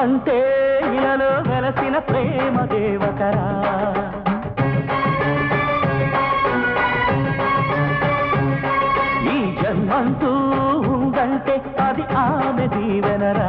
అమ్మంటే ఇలలో వెలసిన ప్రేమ దేవతరా ఈ జన్మంటూ ఉందంటే అది ఆమె దీవెనరా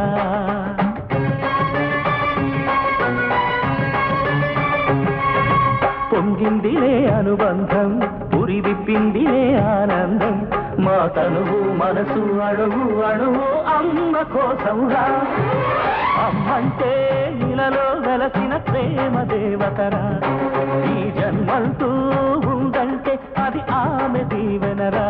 పొంగిందిలే అనుబంధం పురి విప్పిందిలే ఆనందం మా తనువు మనసు అడుగు అణువు అమ్మ కోసంరా అమ్మంటే ఇలలో వెలసిన ప్రేమ దేవతరా ఈ జన్మంటూ ఉందంటే అది ఆమె దీవెనరా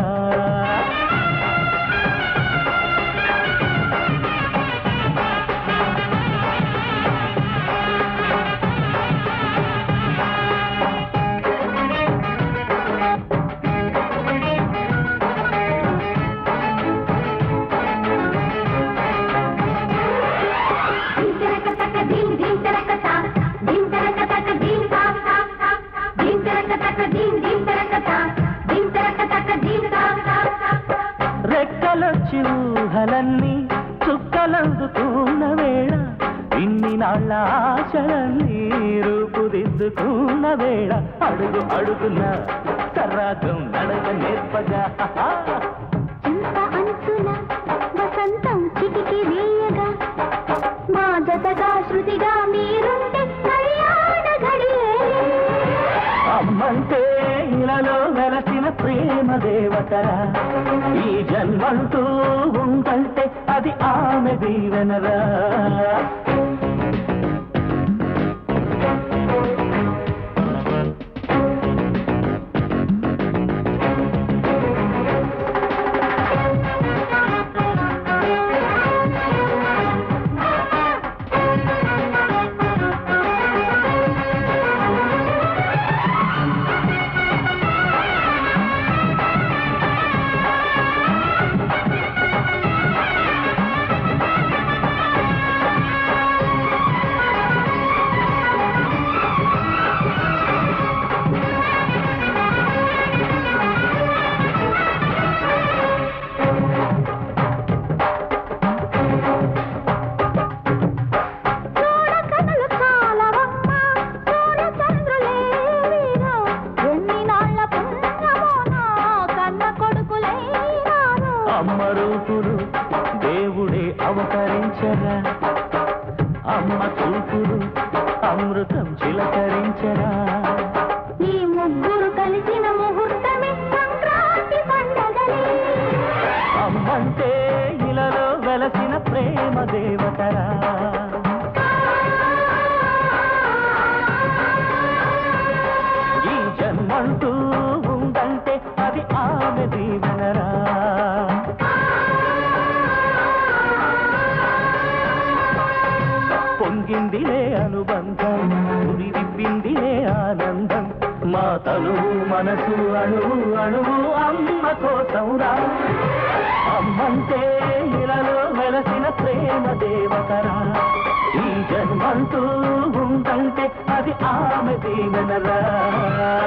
రెక్కలొచ్చి ఊహలన్నీ చుక్కలందుకున్న వేళ ఇన్ని నాళ్ళ ఆశలన్నీ రూపుదిద్దుకున్న వేళ అడుగు అడుగున సర్రాగం నడక నేర్పగా చింత అంచున వసంతం చిటికి వేయగా మా జతగా శృతిగా మీరుంటే కళ్యాణ ఘడియే అమ్మంటే ఇలలో వెలసిన ప్రేమ దేవతరా ఈ జన్మంటూ ఉందంటే అది ఆమె దీవెనరా చూడ కనులు చాలవమ్మ సూర్య చంద్రులేవిరో ఎన్ని నాళ్ళ పుణ్యమోనో కన్న కొడుకులైనారు అమ్మ రూపులు దేవుడే అవతరించరా అమ్మ చూపులు అమృతం చిలకరించరా ఈ ముగ్గురు కలిసిన ముహూర్తమే సంక్రాంతి పండగలే అమ్మంటే ఇలలో వెలసిన ప్రేమ దేవతరా ఈ జన్మంటూ ఉందంటే అది ఆమె దీవెనరా పొంగిందిలే అనుబంధం ఉరి విప్పిందిలే ఆనందం మా తనువు మనసు అణువు అణువు అమ్మ కోసం రా అమ్మంటే ఇలలో వెలసిన ప్రేమ దేవతరా ఈ జన్మంటూ ఉందంటే అది ఆమె దీవెనరా